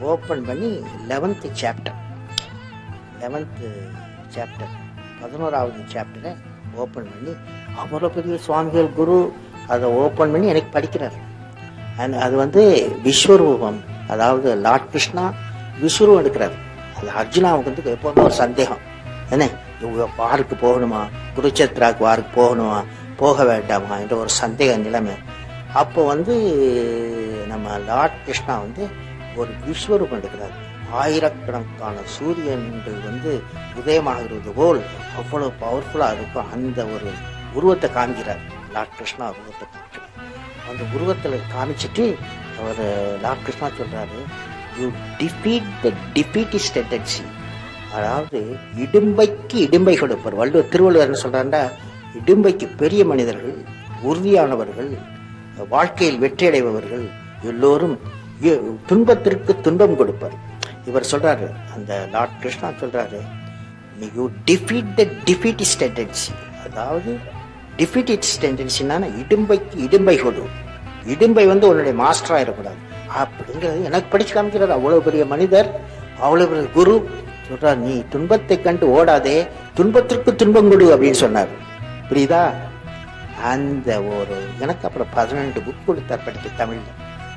open பண்ணி eleventh chapter eleventh chapter பதினோராவது சாப்டரை open பண்ணி அவ்வளோ பெரிய சுவாமிகள் குரு அதை ஓப்பன் பண்ணி எனக்கு படிக்கிறார் And அது வந்து விஸ்வரூபம் அதாவது லார்ட் கிருஷ்ணா விஸ்வரூபம் எடுக்கிறார் அது அர்ஜுனாவுக்கு வந்து எப்போதும் ஒரு சந்தேகம் என்ன இவங்க வாருக்கு போகணுமா குருச்சத்ராக்கு வாருக்கு போகணுமா போக வேண்டாமா என்ற ஒரு சந்தேக நிலைமை அப்போ வந்து நம்ம லார்ட் கிருஷ்ணா வந்து ஒரு விஸ்வரூபம் எடுக்கிறார் ஆயிரக்கணக்கான சூரியன்கள் வந்து உதயமாகிறது போல் அவ்வளவு பவர்ஃபுல்லாக இருக்கும் அந்த ஒரு உருவத்தை காமிக்கிறார் லார்ட் கிருஷ்ணா உருவத்தை காமிக்கிறார் அந்த உருவத்தில் காமிச்சிட்டு அவர் லார்ட் கிருஷ்ணா சொல்றாரு you defeat the defeatist tendency அதாவது இடும்பைக்கு இடும்பை கொடுப்பார் வள்ளுவர் திருவள்ளுவர் என்ன சொல்றாருன்னா இடும்பைக்கு பெரிய மனிதர்கள் உறுதியானவர்கள் வாழ்க்கையில் வெற்றியடைபவர்கள் எல்லோரும் இ- துன்பத்திற்கு துன்பம் கொடுப்பார் இவர் சொல்றாரு அந்த லார்ட் கிருஷ்ணா சொல்றாரு you defeat the defeatist tendency அதாவது டிஃபீட்டிஸ் டெண்டன்சினா இடும்பைக்கு இடும்பை கொடு இடும்பை வந்து உன்னுடைய மாஸ்டரா இருக்கக்கூடாது அப்படிங்கிறது எனக்கு படிச்சு காமிக்கிறார் அவ்வளவு பெரிய மனிதர் அவ்வளவு பெரிய குரு சொல்றார் நீ துன்பத்தை கண்டு ஓடாதே துன்பத்திற்கு துன்பம் கொடு அப்படின்னு சொன்னார் புரியுதா அந்த ஒரு எனக்கு அப்புறம் பதினெண்டு புக் கொடுத்தார் படிக்க தமிழ்ல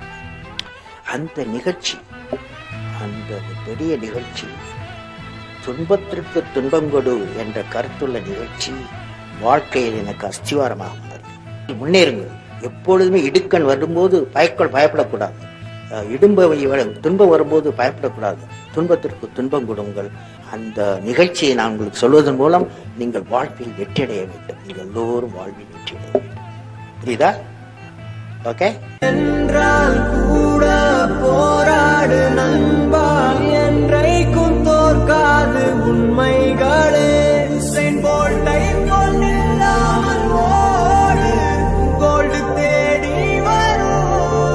அந்த நிகழ்ச்சி அந்த பெரிய நிகழ்ச்சி துன்பத்திற்கு துன்பம் கொடு என்ற கருத்துள்ள நிகழ்ச்சி வாழ்க்கையில் எனக்கு அஸ்திவாரமாக மாறி முன்னேறுங்க எப்பொழுதுமே இடுக்கண் வரும்போது பயக்க பயப்படக்கூடாது அஹ் இடும்ப வ- துன்பம் வரும்போது பயப்படக்கூடாது துன்பத்திற்கு துன்பம் கொடுங்கள் அந்த நிகழ்ச்சியை நான் உங்களுக்கு சொல்வதன் மூலம் நீங்கள் வாழ்வில் வெற்றியடைய வேண்டும் நீங்கள் எல்லோரும் வாழ்வில் வெற்றியடைய வேண்டும் புரியுதா ஓகே என்றால் கூட போராடு நண்பா என்றைக்கும் தோற்காது உண்மைகளே உசைன் போல்ட்டை கொண்டில்லாமல் ஓடு கோல்டு தேடி வரும்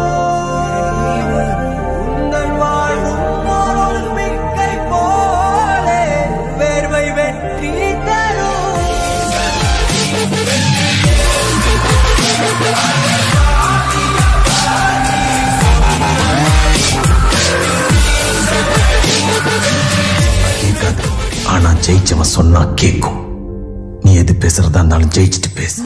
உங்கள் வாழ்வும் ஒரு மிக்கை போலே வேர்வை வெற்றி தரும் கேட்காது ஆனா ஜெயிச்சவன் சொன்னா கேட்கும் நீ எது பேசுறதா இருந்தாலும் ஜெயிச்சுட்டு பேசு